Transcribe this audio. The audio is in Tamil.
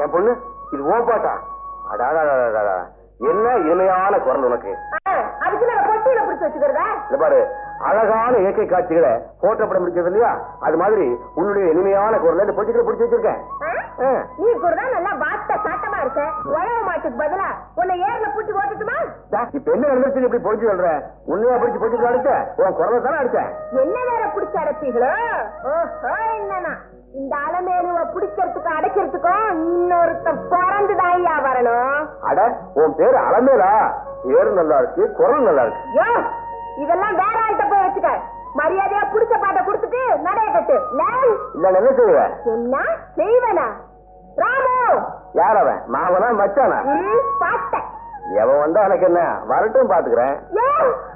என் பொண்ணு இது ஓ பாட்டா அடாடா என்ன இனிமையான குரல் உனக்கு அதுக்கு நான் பொட்டியில பிடிச்சு வச்சுக்கிறதா இந்த பாரு அழகான இயற்கை காட்சிகளை போட்டோ படம் பிடிக்கிறது இல்லையா அது மாதிரி உன்னுடைய இனிமையான குரலை இந்த பொட்டிகளை பிடிச்சு வச்சிருக்கேன் ஆ. நீ கூட தான் நல்லா வாட்ட சாட்டமா இருக்க உழவு மாட்டுக்கு பதிலா உன்னை ஏர்ல பூட்டி ஓட்டுட்டுமா டா, இப்ப என்ன நடந்துச்சு இப்படி பொடிச்சு சொல்ற உன்னையா பிடிச்சு பொடிச்சு அடிச்ச உன் குரலை தானே அடிச்சேன் என்ன வேற பிடிச்சு அடைச்சீங்களோ ஓஹோ என்னன்னா இந்த அலமேலுவ பிடிக்கிறதுக்கும் அடைக்கிறதுக்கும் இன்னொருத்தன் பிறந்துதான் ஐயா வரணும் அட உன் பேரு அலமேலா பேரு நல்லா இருக்கு குரல் நல்லா இருக்கு யோ இதெல்லாம் வேற ஆள்கிட்ட போய் வச்சுக்க மரியாதையா புடிச்ச பாட்டை கொடுத்துட்டு நடைய கட்டு லேய். இல்ல என்ன செய்வ என்ன செய்வனா ராமு யார் அவன் மாவனா மச்சானா ம், பார்த்தேன் எவன் வந்தா எனக்கு என்ன வரட்டும் பாத்துக்கிறேன் யோ